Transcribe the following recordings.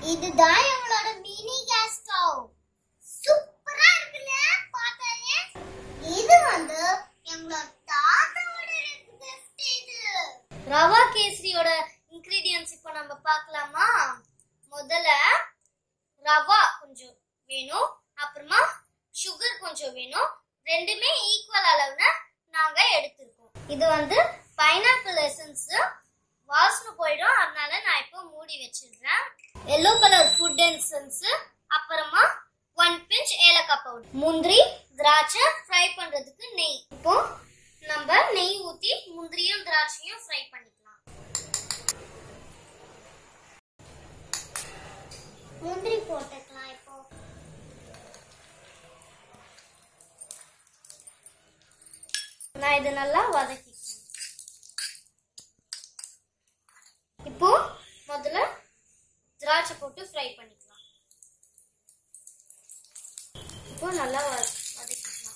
இதுதான் எங்களோட mini gas stove சூப்பரா இருக்குல்ல பார்த்தாலே இது வந்து எங்களோட தாத்தாவோட gift இது ரவா கேசரியோட இன்கிரிடியன்ஸ் இப்போ நம்ம பார்க்கலாமா முதல்ல ரவா கொஞ்சம் வேணும் அப்புறமா சுகர் கொஞ்சம் வேணும் ரெண்டுமே ஈக்குவல் அளவுல நாங்க எடுத்திருக்கோம் இது வந்து பைனாப்பிள் எசன்ஸ் வாசனை போயிடும் அதனால நான் இப்போ மூடி வச்சிடுறேன் எல்லோ கலர் ஃபுட் எசன்ஸ் அப்புறமா ஒன் பிஞ்ச் ஏலக்காய் பவுடர் முந்திரி திராட்சை ஃப்ரை பண்றதுக்கு நெய் இப்போ நம்ம நெய் ஊத்தி முந்திரியும் திராட்சையும் ஃப்ரை பண்ணிக்கலாம் முந்திரி போட்டுக்கலாம் இப்போ நான் இது நல்லா வதக்கிக்கிறேன் இப்போ முதல்ல திராட்சை போட்டு ஃப்ரை பண்ணிக்கலாம் இப்போ நல்லா வ- வதக்கிக்கலாம்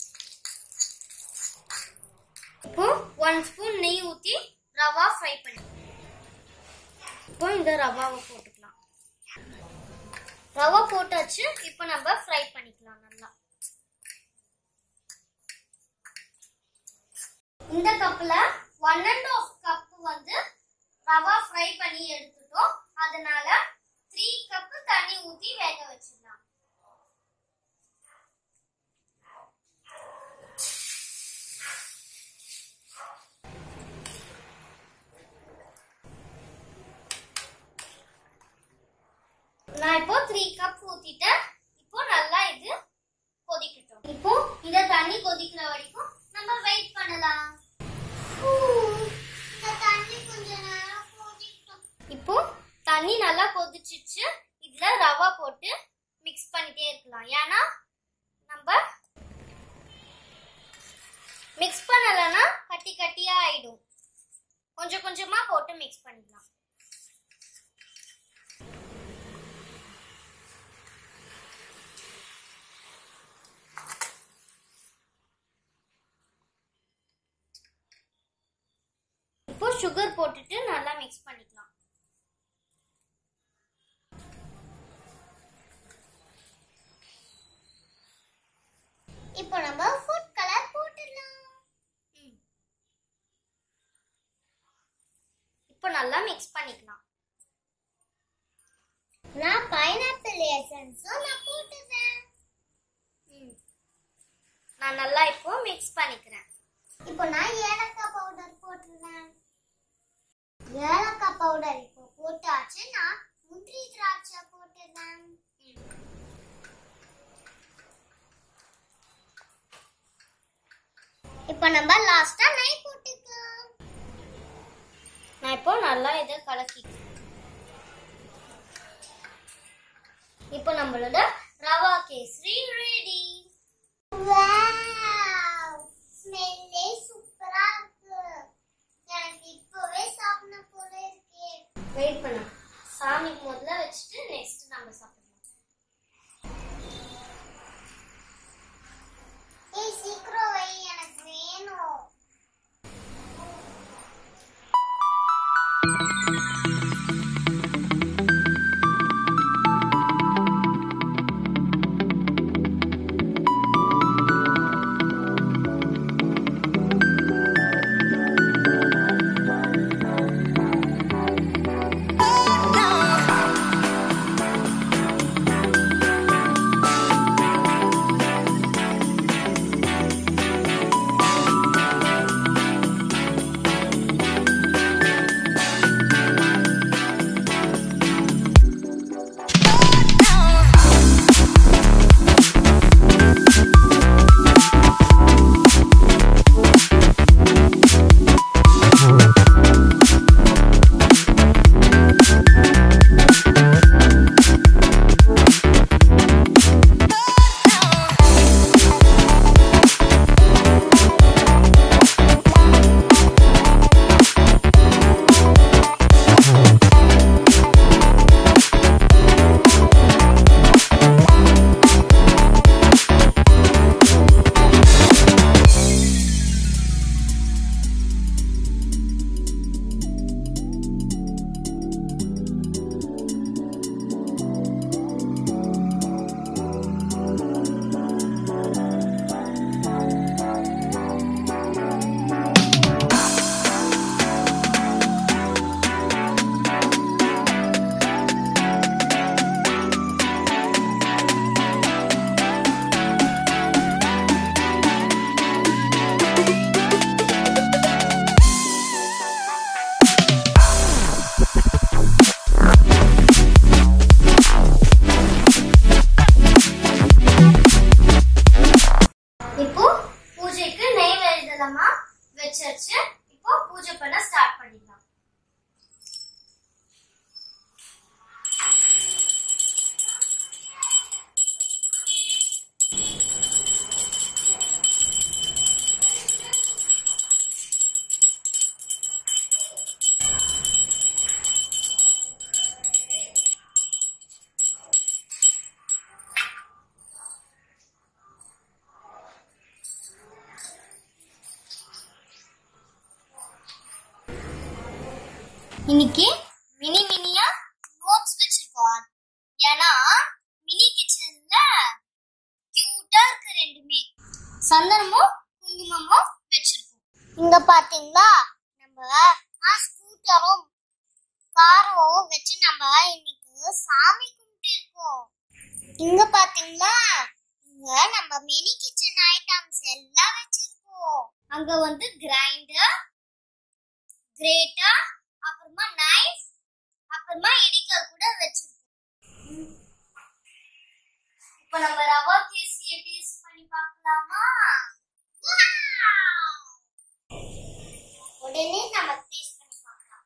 இப்போ ஒன் ஸ்பூன் நெய் ஊத்தி ரவா ஃப்ரை பண்ணி இப்போ இந்த ரவாவை போட்டுக்கலாம் ரவா போட்டாச்சு இப்போ நம்ம ஃப்ரை பண்ணிக்கலாம் நல்லா இந்த கப்ல ஒன் அண்ட் ஆஃப் கப் வந்து ரவா ஃப்ரை பண்ணி எடுத்துட்டோம் அதனால த்ரீ கப் தண்ணி ஊத்தி வேக வச்சிடலாம் நான் இப்போ த்ரீ கப் ஊத்திட்டேன் இப்போ நல்லா இது கொதிக்கட்டும் இப்போ இந்த தண்ணி கொதிக்கிற வரைக்கும் நம்ம வெயிட் பண்ணலாம் இப்போ தண்ணி நல்லா கொதிச்சிச்சு இதுல ரவா போட்டு மிக்ஸ் பண்ணிட்டே இருக்கலாம் ஏன்னா நம்ம மிக்ஸ் பண்ணலன்னா கட்டி கட்டியா ஆயிடும் கொஞ்சம் கொஞ்சமா போட்டு மிக்ஸ் பண்ணிக்கலாம் இப்போ சுகர் போட்டுட்டு நல்லா மிக்ஸ் பண்ணிக்கலாம் இப்போ நம்ம ஃபுட் கலர் போட்டுடலாம் இப்போ நல்லா மிக்ஸ் பண்ணிக்கலாம் நான் பைனாப்பிள் எசன்ஸும் நான் போட்டுறேன் நான் நல்லா இப்போ மிக்ஸ் பண்ணிக்கிறேன் இப்போ நான் ஏலக்காய் பவுடர் போட்டுறேன் ஏலக்காய் பவுடர் இப்போ போட்டாச்சு நான் முந்திரி திராட்சை போட்டுறேன் இப்போ நம்ம லாஸ்டா நெய் போட்டுக்கலாம் நான் இப்போ நல்லா இதை கலக்கி இப்போ நம்மளோட ரவா கேசரி ரெடி வாவ் ஸ்மெல்லே சூப்பரா இருக்கு எனக்கு இப்பவே சாப்பிடணும் போல இருக்கே வெயிட் பண்ணு சாமிக்கு முதல்ல வச்சுட்டு நெக்ஸ்ட் நம்ம சாப்பிடலாம் ஏய் சீக்கிரம் வை எனக்கு வேணும் வச்சாச்சு இப்போ பூஜை பண்ண ஸ்டார்ட் பண்ணிடலாம் இன்னைக்கு மினி மினியா நோட்ஸ் வச்சிருக்கோம் ஏன்னா மினி கிச்சன்ல கியூட்டா இருக்கு ரெண்டுமே சந்தனமும் குங்குமமும் வச்சிருக்கோம் இங்க பாத்தீங்களா நம்ம ஸ்கூட்டரும் காரும் வச்சு நம்ம இன்னைக்கு சாமி கும்பிட்டு இருக்கோம் இங்க பாத்தீங்களா இங்க நம்ம மினி கிச்சன் ஐட்டம்ஸ் எல்லாம் வச்சிருக்கோம் அங்க வந்து கிரைண்டர் கிரேட்டர் அப்புறமா நைஃப் அப்புறமா இடிக்கல் கூட வச்சிருக்கோம் இப்போ நம்ம ரவா கேசிய டேஸ்ட் பண்ணி பார்க்கலாமா Wow! உடனே நம்ம டேஸ்ட் பண்ணி பார்க்கலாம்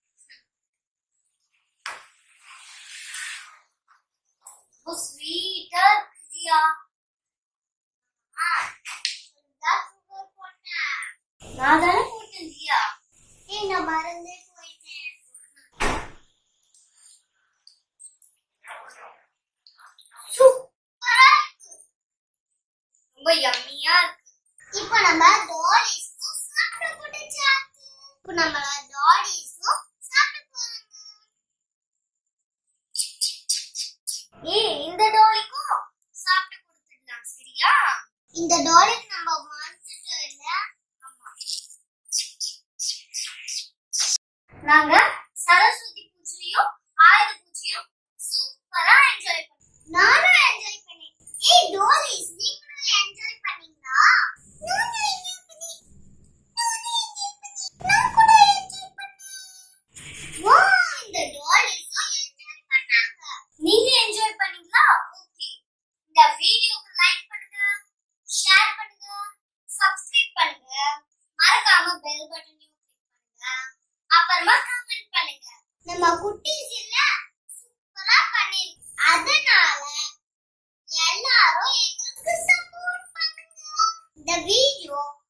ரொம்ப ஸ்வீட்டா இருக்குதியா நான் தானே போட்டேன் தியா ஏய் நான் மறந்தே போயிட்டேன் சூப்பரா இருக்கு ரொம்ப யம்மியா இருக்கு இப்போ நம்ம டாலிஸ்க்கும் சாப்பிட போட்டுச்சாக்கு இப்போ நம்ம டாலிஸ்க்கும் சாப்பிட போறாங்க ஏய் இந்த டாலிக்கும் சாப்பிட்டு கொடுத்துடலாம் சரியா இந்த டாலிக்கு நம்ம வந்துட்டோம் இல்ல ஆமா நாங்க சரஸ்வதி பூஜையும் ஆயுத பூஜையும் சூப்பரா என்ஜாய் பண்ணோம் நானும் என்ஜாய் பண்ணேன் ஏய் டோலிஸ் நீங்களும் என்ஜாய் பண்ணீங்களா நானும் என்ஜாய் பண்ணேன் நானும் என்ஜாய் பண்ணேன் நான் கூட என்ஜாய் பண்ணேன் வா இந்த டோலிஸும் என்ஜாய் பண்ணாங்க நீங்க என்ஜாய் பண்ணீங்களா ஓகே இந்த வீடியோக்கு லைக் பண்ணுங்க ஷேர் பண்ணுங்க சப்ஸ்கிரைப் பண்ணுங்க மறக்காம பெல் பட்டனையும் கிளிக் பண்ணுங்க அப்புறமா கமெண்ட் பண்ணுங்க நம்ம குட்டீஸ் இல்ல சூப்பரா பண்ணிருக்கு அதனால எல்லாரும் எங்களுக்கு சப்போர்ட் பண்ணுங்க இந்த வீடியோ